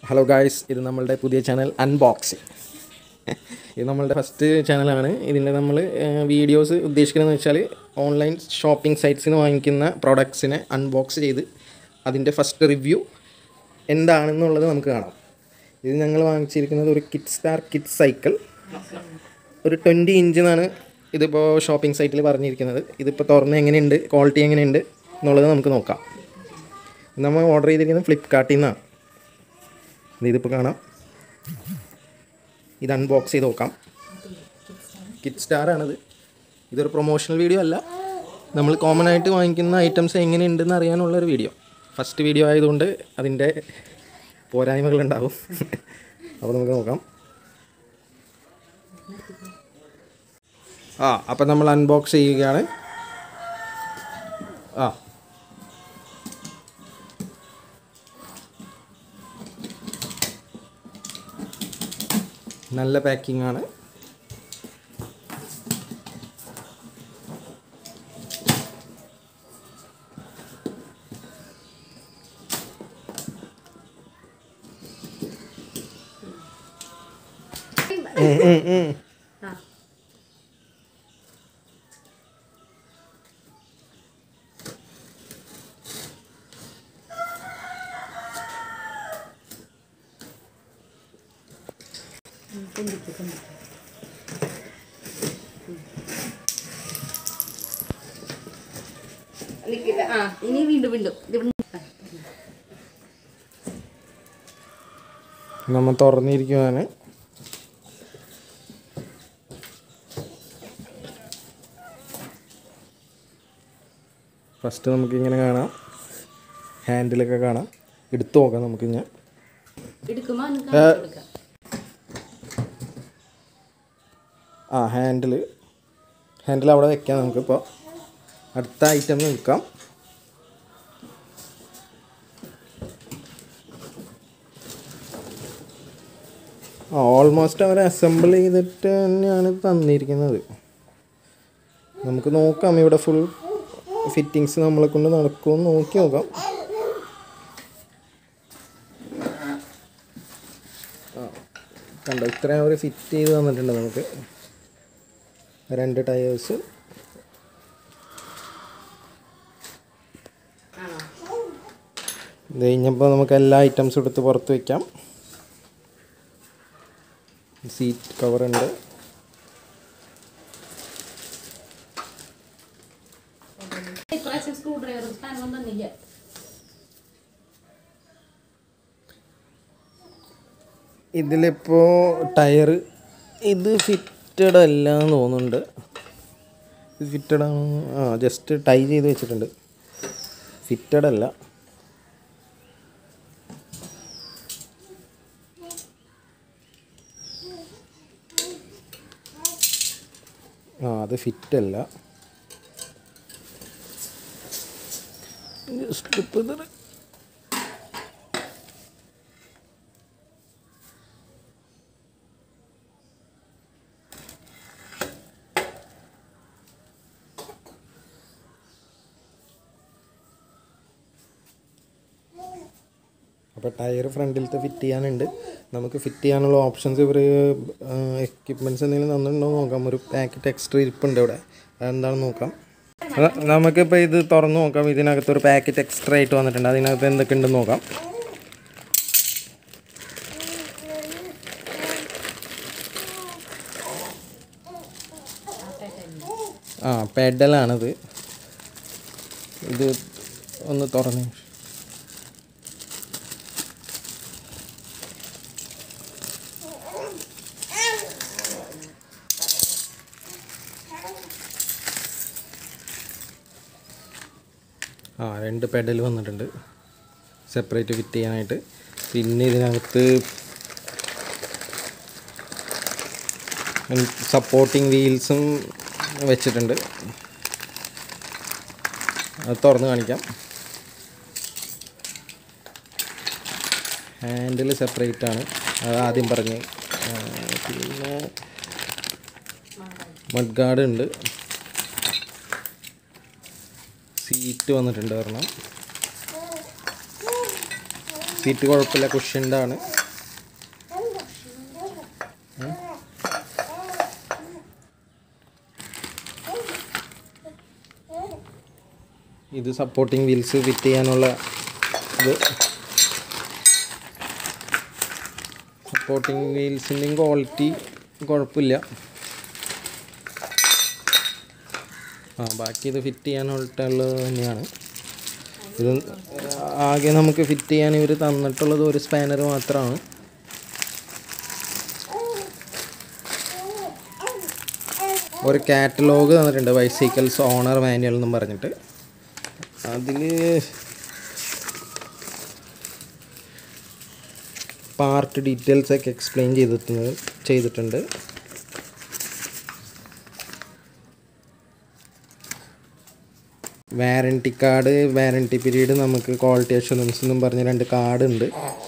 Hello guys ഇത് നമ്മളുടെ പുതിയ ചാനൽ അൺബോക്സിങ് ഇത് നമ്മളുടെ ഫസ്റ്റ് ചാനലാണ് ഇതിൻ്റെ നമ്മൾ വീഡിയോസ് ഉദ്ദേശിക്കുന്നതെന്ന് വെച്ചാൽ ഓൺലൈൻ ഷോപ്പിംഗ് സൈറ്റ്സിൽ നിന്ന് വാങ്ങിക്കുന്ന പ്രോഡക്ട്സിനെ അൺബോക്സ് ചെയ്ത് അതിൻ്റെ ഫസ്റ്റ് റിവ്യൂ എന്താണെന്നുള്ളത് നമുക്ക് കാണാം ഇത് ഞങ്ങൾ വാങ്ങിച്ചിരിക്കുന്നത് ഒരു കിഡ് സ്റ്റാർ കിഡ് സൈക്കിൾ ഒരു ട്വൻറ്റി ഇഞ്ച് എന്നാണ് ഇതിപ്പോൾ ഷോപ്പിംഗ് സൈറ്റിൽ പറഞ്ഞിരിക്കുന്നത് ഇതിപ്പോൾ തുറന്ന് എങ്ങനെയുണ്ട് ക്വാളിറ്റി എങ്ങനെയുണ്ട് എന്നുള്ളത് നമുക്ക് നോക്കാം നമ്മൾ ഓർഡർ ചെയ്തിരിക്കുന്നത് ഫ്ലിപ്കാർട്ടിൽ നിന്നാണ് ഇതിപ്പോൾ കാണാം ഇത് അൺബോക്സ് ചെയ്ത് നോക്കാം കിഡ് സ്റ്റാർ ആണിത് ഇതൊരു പ്രൊമോഷണൽ വീഡിയോ അല്ല നമ്മൾ കോമൺ ആയിട്ട് വാങ്ങിക്കുന്ന ഐറ്റംസ് എങ്ങനെയുണ്ടെന്ന് അറിയാനുള്ളൊരു വീഡിയോ ഫസ്റ്റ് വീഡിയോ ആയതുകൊണ്ട് അതിൻ്റെ പോരായ്മകളുണ്ടാവും അപ്പോൾ നമുക്ക് നോക്കാം ആ അപ്പം നമ്മൾ അൺബോക്സ് ചെയ്യുകയാണ് ആ നല്ല പാക്കിംഗ് ആണ് ഉം, ഉം, ഉം. നിക്കട്ടെ. ആ ഇനി വീണ്ടും വീണ്ടും ഇത് നമ്മൾ തുറന്നിരിക്കുകയാണ് ഫസ്റ്റ് നമുക്കിങ്ങനെ കാണാം ഹാൻഡിലൊക്കെ കാണാം എടുത്തു നോക്കാം നമുക്ക് ഞാൻ എടുക്കുമ്പോ ഒന്ന് ഏ. കാണിച്ച് കൊടുക്കാം. ആ ഹാൻഡിൽ ഹാൻഡിൽ അവിടെ വെക്കാം നമുക്കിപ്പോൾ അടുത്ത ഐറ്റം നോക്കാം ആ ഓൾമോസ്റ്റ് അവർ അസംബിൾ ചെയ്തിട്ട് തന്നെയാണ് ഇത് തന്നിരിക്കുന്നത് നമുക്ക് നോക്കാം ഇവിടെ ഫുൾ ഫിറ്റിങ്സ് നമ്മളെ കൊണ്ട് നടക്കുമെന്ന് നോക്കി നോക്കാം കണ്ടോ ഇത്രയും അവർ ഫിറ്റ് ചെയ്ത് തന്നിട്ടുണ്ട് നമുക്ക് രണ്ട് ടയേഴ്സ് ആണോ ഇത് കഴിഞ്ഞപ്പോൾ നമുക്ക് എല്ലാ ഐറ്റംസും എടുത്ത് പുറത്ത് വയ്ക്കാം സീറ്റ് കവറുണ്ട് ഇപ്രാവശ്യം സ്ക്രൂ ഡ്രൈവർ സ്ഥാനം തന്നില്ല ഇതിലിപ്പോൾ ടയർ ഇത് ഫിറ്റഡ് അല്ല എന്ന് തോന്നുന്നുണ്ട് ഇത് ഫിറ്റഡ് ആണ് ആ ജസ്റ്റ് ടൈ ചെയ്ത് വെച്ചിട്ടുണ്ട് ഫിറ്റഡ് അല്ല ആ അത് ഫിറ്റ് അല്ല ജസ്റ്റ് ഇപ്പോൾ ഇത് അപ്പോൾ ടയർ ഫ്രണ്ടിലത്തെ ഫിറ്റ് ചെയ്യാനുണ്ട് നമുക്ക് ഫിറ്റ് ചെയ്യാനുള്ള ഓപ്ഷൻസ് ഇവർ എക്യുപ്മെൻറ്റ്സ് എന്തെങ്കിലും തന്നിട്ടുണ്ടോ എന്ന് നോക്കാം ഒരു പാക്കറ്റ് എക്സ്ട്രാ ഇരിപ്പുണ്ട് ഇവിടെ അതെന്താണെന്ന് നോക്കാം അത് നമുക്കിപ്പോൾ ഇത് തുറന്ന് നോക്കാം ഇതിനകത്ത് ഒരു പാക്കറ്റ് എക്സ്ട്രാ ആയിട്ട് വന്നിട്ടുണ്ട് അതിനകത്ത് എന്തൊക്കെ ഉണ്ടെന്ന് നോക്കാം ആ പെഡലാണിത് ഇത് ഒന്ന് തുറന്ന് ആ രണ്ട് പെഡൽ വന്നിട്ടുണ്ട് സെപ്പറേറ്റ് ഫിറ്റ് ചെയ്യാനായിട്ട് പിന്നെ ഇതിനകത്ത് സപ്പോർട്ടിങ് വീൽസും വെച്ചിട്ടുണ്ട് അത് തുറന്ന് കാണിക്കാം ഹാൻഡിൽ സെപ്പറേറ്റ് ആണ് അത് ആദ്യം പറഞ്ഞ് ആ, പിന്നെ മഡ് ഗാർഡ് ഉണ്ട് സീറ്റ് വന്നിട്ടുണ്ട് ഒരെണ്ണം സീറ്റ് കുഴപ്പമില്ല കുഷ്യൻ്റെ ആണ് ഇത് സപ്പോർട്ടിങ് വീൽസ് ഫിറ്റ് ചെയ്യാനുള്ള ഇത് സപ്പോർട്ടിങ് വീൽസിൻ്റെയും ക്വാളിറ്റി കുഴപ്പമില്ല ആ ബാക്കി ഇത് ഫിറ്റ് ചെയ്യാനായിട്ടുള്ളത് തന്നെയാണ് ഇത് ആകെ നമുക്ക് ഫിറ്റ് ചെയ്യാൻ ഇവർ തന്നിട്ടുള്ളത് ഒരു സ്പാനർ മാത്രമാണ് ഒരു കാറ്റലോഗ് തന്നിട്ടുണ്ട് ബൈസൈക്കിൾസ് ഓണർ മാനുവൽ എന്നും പറഞ്ഞിട്ട് അതിൽ പാർട്ട് ഡീറ്റെയിൽസ് ഒക്കെ എക്സ്പ്ലെയിൻ ചെയ്തിട്ടുണ്ട് ചെയ്തിട്ടുണ്ട് വാറൻറ്റി കാർഡ് വാറൻറ്റി പീരീഡ് നമുക്ക് ക്വാളിറ്റി അഷുറൻസ് എന്നും പറഞ്ഞ രണ്ട് കാർഡ് ഉണ്ട്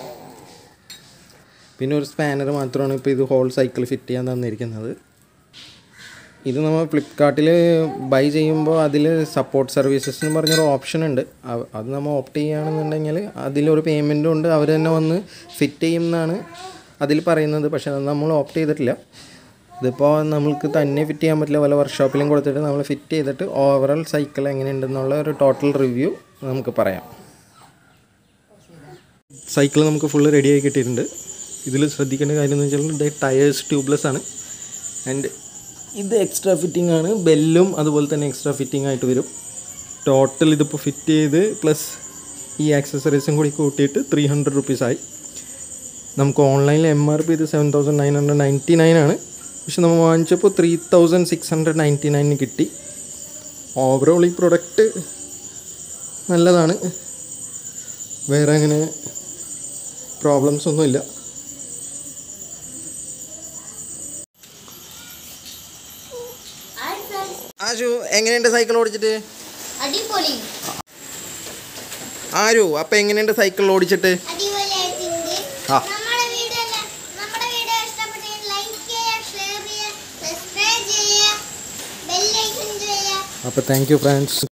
പിന്നെ ഒരു സ്പാനർ മാത്രമാണ് ഇപ്പോൾ ഇത് ഹോൾ സൈക്കിൾ ഫിറ്റ് ചെയ്യാൻ തന്നിരിക്കുന്നത് ഇത് നമ്മൾ ഫ്ലിപ്കാർട്ടിൽ ബൈ ചെയ്യുമ്പോൾ അതിൽ സപ്പോർട്ട് സർവീസസ് എന്ന് പറഞ്ഞൊരു ഓപ്ഷൻ ഉണ്ട് അവ- അത് നമ്മൾ ഓപ്റ്റ് ചെയ്യുകയാണെന്നുണ്ടെങ്കിൽ അതിലൊരു പേയ്മെൻറ്റും ഉണ്ട് അവർ തന്നെ വന്ന് ഫിറ്റ് ചെയ്യുമെന്നാണ് അതിൽ പറയുന്നത് പക്ഷേ അത് നമ്മൾ ഓപ്റ്റ് ചെയ്തിട്ടില്ല ഇതിപ്പോൾ നമ്മൾക്ക് തന്നെ ഫിറ്റ് ചെയ്യാൻ പറ്റില്ല വല്ല വർക്ക്ഷോപ്പിലും കൊടുത്തിട്ട് നമ്മൾ ഫിറ്റ് ചെയ്തിട്ട് ഓവറോൾ സൈക്കിൾ എങ്ങനെയുണ്ടെന്നുള്ള ഒരു ടോട്ടൽ റിവ്യൂ നമുക്ക് പറയാം സൈക്കിൾ നമുക്ക് ഫുള്ള് റെഡിയായി കിട്ടിയിട്ടുണ്ട് ഇതിൽ ശ്രദ്ധിക്കേണ്ട കാര്യം എന്ന് വെച്ചാൽ ഇത് ടയേഴ്സ് ട്യൂബ്ലെസ് ആണ് ആൻഡ് ഇത് എക്സ്ട്രാ ഫിറ്റിംഗ് ആണ് ബെല്ലും അതുപോലെ തന്നെ എക്സ്ട്രാ ഫിറ്റിംഗ് ആയിട്ട് വരും ടോട്ടൽ ഇതിപ്പോൾ ഫിറ്റ് ചെയ്ത് പ്ലസ് ഈ ആക്സസറീസും കൂടി കൂട്ടിയിട്ട് ത്രീ ഹൺഡ്രഡ് റുപ്പീസായി നമുക്ക് ഓൺലൈനിൽ എം ആർ പി ഇത് seven thousand nine hundred ninety nine ആണ് പക്ഷെ നമ്മൾ വാങ്ങിച്ചപ്പോൾ three thousand six hundred ninety നയനിന് കിട്ടി ഓവറോൾ ഈ പ്രൊഡക്റ്റ് നല്ലതാണ് വേറെ അങ്ങനെ പ്രോബ്ലംസ് ഒന്നുമില്ല ആശു എങ്ങനെയുണ്ട് സൈക്കിൾ ഓടിച്ചിട്ട് അടിപൊളി ആരു അപ്പം എങ്ങനെയുണ്ട് സൈക്കിൾ ഓടിച്ചിട്ട് അടിപൊളിയായിട്ടുണ്ട് ആ. നമ്മുടെ വീഡിയോ എല്ലാം- നമ്മുടെ വീഡിയോ ഇഷ്ടപ്പെട്ടെങ്കിൽ ലൈക്ക് ചെയ്യുക ഷെയർ ചെയ്യുക സബ്സ്ക്രൈബ് ചെയ്യുക ബെല്ലൈക്കൺ ചെയ്യുക അപ്പോൾ താങ്ക് യു ഫ്രണ്ട്സ്